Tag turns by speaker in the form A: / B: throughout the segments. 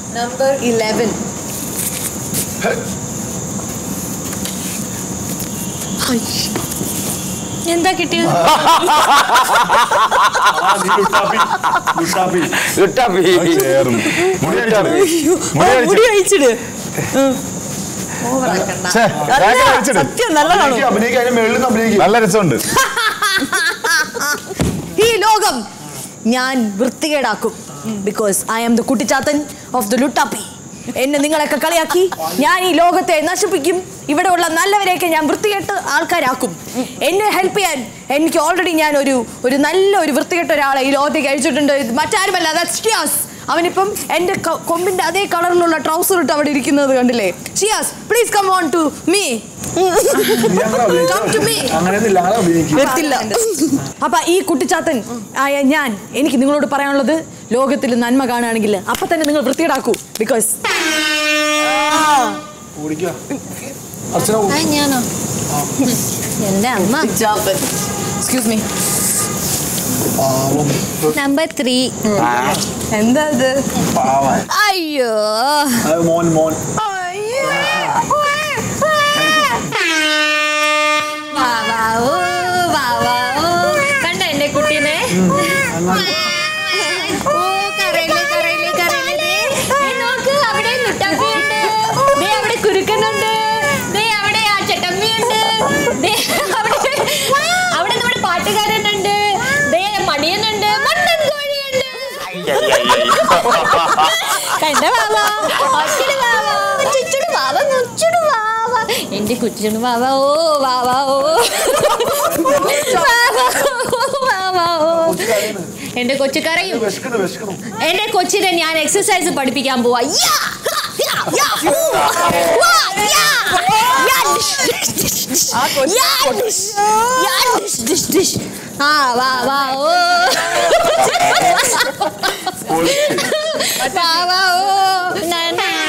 A: Number Eleven
B: എന്താ കിട്ടിയത്
C: ചേർന്ന്. മുടി അഴിച്ചിട്. മുടി അഴിച്ചിട്.
D: മുടി അഴിച്ചിട്
C: ഛേ, ബാക്കിൽ അഴിച്ചിട്.
D: സത്യം നല്ലതാണോ
E: അഭിനയിക്കാൻ അതിന്റെ മേളിൽ നിന്ന് അഭിനയിക്കും
C: നല്ല രസമുണ്ട്
A: ഈ ലോകം ഞാൻ വൃത്തികേടാക്കും because I am the Kuttichathan of the Luttappi എന്നെ നിങ്ങളൊക്കെ കളിയാക്കി ഞാൻ ഈ ലോകത്തെ നശിപ്പിക്കും ഇവിടെ ഉള്ള നല്ലവരെയൊക്കെ ഞാൻ വൃത്തികെട്ട് ആൾക്കാരാക്കും എന്നെ ഹെൽപ്പ് ചെയ്യാൻ എനിക്ക് ഓൾറെഡി ഞാൻ ഒരു ഒരു നല്ല ഒരു വൃത്തികെട്ട ഒരാളെ ഈ ലോകത്തേക്ക് അയച്ചിട്ടുണ്ട് ഇത് മറ്റാരുമല്ല that's ഷിയാസ് അവനിപ്പം എൻ്റെ ക- കൊമ്പിന്റെ അതേ കളറിലുള്ള ട്രൗസർ ഇട്ട് അവിടെ ഇരിക്കുന്നത് കണ്ടില്ലേ Shiyas please come on to me come to me
E: അങ്ങനെയൊന്നുമില്ല അങ്ങനെ അഭിനയിക്കും
A: വരത്തില്ല അപ്പൊ ഈ കുട്ടിച്ചാത്തൻ ആയ ഞാൻ എനിക്ക് നിങ്ങളോട് പറയാനുള്ളത് ലോകത്തിൽ നന്മ കാണുകയാണെങ്കിൽ അപ്പൊ തന്നെ നിങ്ങൾ വൃത്തികേടാക്കൂ ബിക്കോസ്
E: ഓടിക്കുക അർച്ചന ഓ-
B: ആ, ഞാനോ എന്റെ അമ്മ
A: എക്സ്ക്യൂസ് മീ
E: പാവം
B: നമ്പർ ത്രീ
A: എന്താ ഇത്
E: പാവം
B: അയ്യോ
E: അത് മോൻ മോൻ
B: വാ, വാ, ഓ, വാ, വാ, ഓ. കണ്ടോ എന്റെ കുട്ടീനെ ഓ കരയില്ലേ കരയില്ലേ കരയില്ലേ ദേ, ദേ നോക്ക് അവിടെ നുട്ടാപ്പിയുണ്ട് ദേ അവിടെ കുരുക്കനുണ്ട് ദേ അവിടെ ആ ചട്ടമ്മിയുണ്ട് ദേ അവിടെ അവിടെ നമ്മുടെ പാട്ടുകാരനുണ്ട് ദേ മണിയനുണ്ട് മണ്ണൻ കോഴിയുണ്ട് കണ്ട വാവ ഒച്ചടി വാവ ചുച്ചുടു വാവ മുച്ചുടു വാവ എന്റെ കുച്ചുടു വാവ ഓ വാവ ഓ വാവ ഓ, വാവ ഓ എന്റെ കൊച്ചു കരയും
E: വിശക്കണു വിശക്കണു
B: എന്റെ കൊച്ചിനെ ഞാൻ എക്സസൈസ് പഠിപ്പിക്കാൻ പോവാ യാ, യാ, യാ, ഊ, വാ, യാ, യാ, ഡിഷ്, ഡിഷ്, ഡിഷ്, ഡിഷ്. യാ, ഡിഷ്, യാ, ഡിഷ്, ഡിഷ്, ഡിഷ്. ആ വാ വാ ഓ വാ വാ ഓ നാ, നാ, നാ.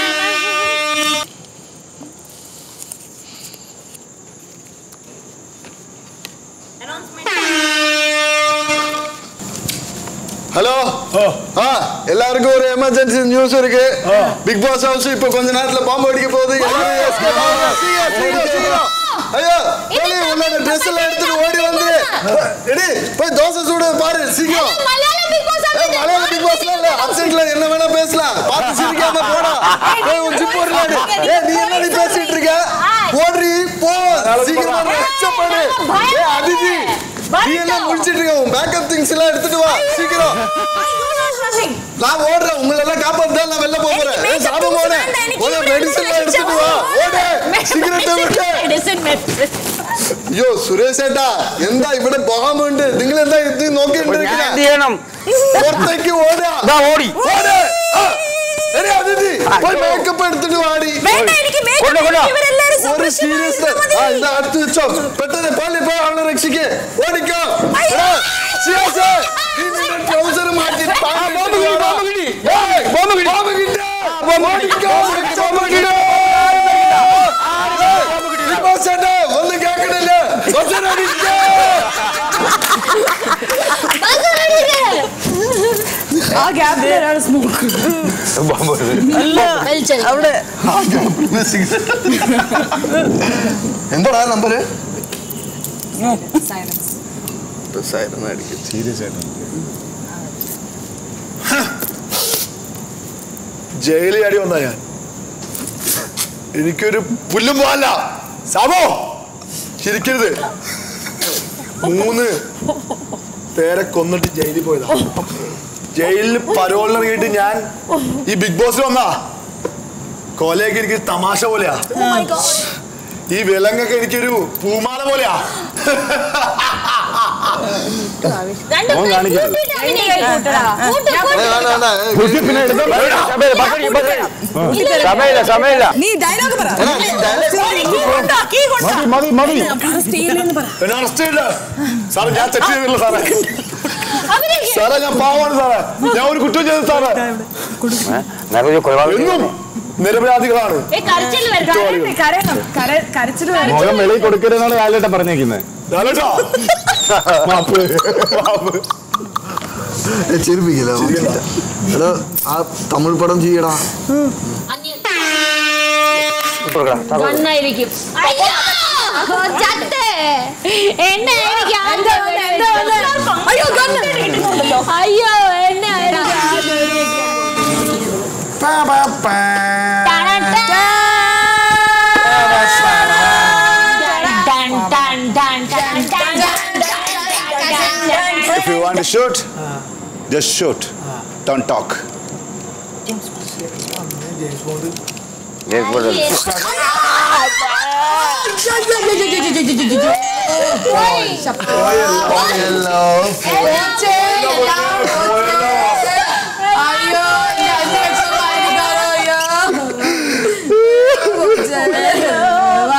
F: ஹலோ ஆ எல்லாருக்கும் ஒரு எமர்ஜென்சி நியூஸ் இருக்கு பிக் பாஸ் ஹவுஸ் இப்ப கொஞ்ச நேரத்துல பாம்பு அடிக்க போகுது எல்லாரும் escape ஆகுங்க. சீக்கிரம், சீக்கிரம், சீக்கிரம். ஐயோ போலி உன்னோட ட்ரெஸ் எல்லாம் எடுத்துட்டு ஓடி வந்து எடி போய் தோசை சுடு பாரு சீக்கிரம்
B: മലയാളം ബിഗ് ബോസ്
F: ஏய், மலையாள பிக் பாஸ்ல இல்ல அப்சென்ட்ல என்ன வேணா பேசலாம் பார்த்து சிரிக்காம போடா ஏய் உன் ஜிப் போடுறாரு ஏய் நீ என்ன நீ பேசிட்டு இருக்க ஓடுறி போ சீக்கிரமா ரட்சப்படு ஏய் அதிதி நீ எல்லாம் முடிச்சிட்டு இருக்க உன் பேக்கப் திங்ஸ் எல்லாம் எடுத்துட்டு வா சீக்கிரம் நான் ஓடுறேன் உங்களை எல்லாம் காப்பாத்து நான் வெளில போக போறேன் ஏய் சாபம் ஓடு ஓட மெடிசன் எல்லாம் எடுத்துட்டு வா ஓடு സിഗരറ്റ് വിട്ട്
B: മെഡിസിൻ മെഡിസിൻ
F: അയ്യോ സുരേഷ് ഏട്ടാ എന്താ ഇവിടെ ബോംബുണ്ട് നിങ്ങൾ എന്താ ഇത്
C: ഞാൻ
F: നോക്കിണ്ടിരിക്കുന്ന
C: എന്ത് ചെയ്യണം
F: പുറത്തേക്ക് ഓടാ
C: ദാ ഓടി
F: ഓട് ആ, എടി അതിഥി പോയി മേക്കപ്പ് എടുത്തിട്ട് വാടി
A: വേണ്ട എനിക്ക് makeup
C: കൊണ്ടോ, കൊണ്ടോ.
A: ഇല്ല, ഇവരെല്ലാരും
F: ഒരു
A: suppression
F: സീരിയസ്
A: ചെയ്താ മതി.
F: ആ ഇത് അടുത്ത് വെച്ചോ പെട്ടെന്ന് പള്ളി പോ അവളെ രക്ഷിക്ക് ഓടിക്കോ എടാ, സിയാസേ, നീ നിന്റെ trouser മാറ്റി
C: ബോംബ് കിട്ടി, ബോംബ് കിട്ടി.
F: ഏയ്,
C: ബോംബ് കിട്ടി.
F: ബോംബ് കിട്ടി. ഓടിക്കോ,
C: ബോംബ് കിട്ടി.
F: ഏയ്, ബിഗ് ബോസ് ചേട്ടാ, ഒന്നും കേൾക്കണില്ല കുറച്ചേരം അടിക്ക്.
A: ആ ഗ്യാപ്പിൽ ഒരാൾ സ്മോക്ക്
B: വലിച്ചെറിയും.
A: അവിടെ
F: എന്താടാ നമ്പര്
C: സീരിയസ് ആയിട്ട്
F: ജയിലിൽ അടി വന്നാ ഞാൻ എനിക്കൊരു പുല്ലും പോവല്ല സാബോ ചിരിക്കരുത് മൂന്ന് പേരെ കൊന്നിട്ട് ജയിലിൽ പോയതാ ജയിലിൽ പരോളിനിറങ്ങിയിട്ട് ഞാൻ ഈ ബിഗ് ബോസിൽ വന്നാ കൊലയൊക്കെ എനിക്ക് തമാശ പോലെയാ ഈ വിലങ്ങൊക്കെ എനിക്കൊരു പൂമാല പോലെയാ
B: രണ്ട്
C: മോൻ കാണിക്കരുത്.
B: കൂട്ടിട്ട് അഭിനയിക്ക്. കൂട്ട്, കൂട്ട്.
C: കുട്ടി പിന്നെ എടുത്തോ. സമയമില്ല, പക്കടി, പക്കടി. സമയമില്ല സമയമില്ല
A: നീ ഡയലോഗ് പറ
C: മതി മതി മതി
F: എന്നെ അറസ്റ്റ് ചെയ്യില്ല സാറേ ഞാൻ തെറ്റ് ചെയ്തില്ല സാറേ
B: അഭിനയിക്ക്.
F: സാറേ ഞാൻ പാവാണ് സാറേ ഞാൻ ഒരു കുറ്റം ചെയ്തു സാറേ
C: നിറയെ കൊലപാതകം
F: എന്നും നിരപരാധികളാണ്
B: ഏയ്, കരച്ചില് വരുന്നു.
A: കരയണം കര- കരച്ചില് വരും.
C: മുഖം വെളിയിൽ കൊടുക്കരുതെന്നാണ് ലാലേട്ടൻ പറഞ്ഞേക്കുന്നത്
F: ലാലേട്ടാ,
C: മാപ്പ്
F: മാപ്പ്. ഏ, ചിരിപ്പിക്കില്ല എടാ ആ തമിഴ് പടം ചെയ്യടാ
B: നന്നായിരിക്കും അയ്യോ ചത്തേ എന്നെ എനിക്ക്
A: എന്താ വന്നെ, എന്താ വന്നെ? അയ്യോ, കണ്ണ്.
B: അയ്യോ എന്നെ എനിക്ക്
D: If you want to shoot, just shoot. Don't talk.
F: Hello
A: അയ്യോ ഞാൻ രക്ഷമായിരിക്കാനോ,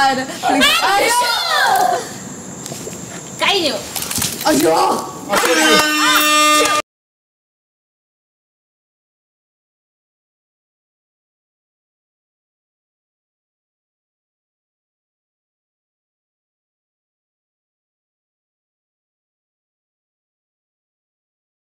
A: അയ്യോ. അയ്യോ
B: കഴിഞ്ഞു
A: അയ്യോ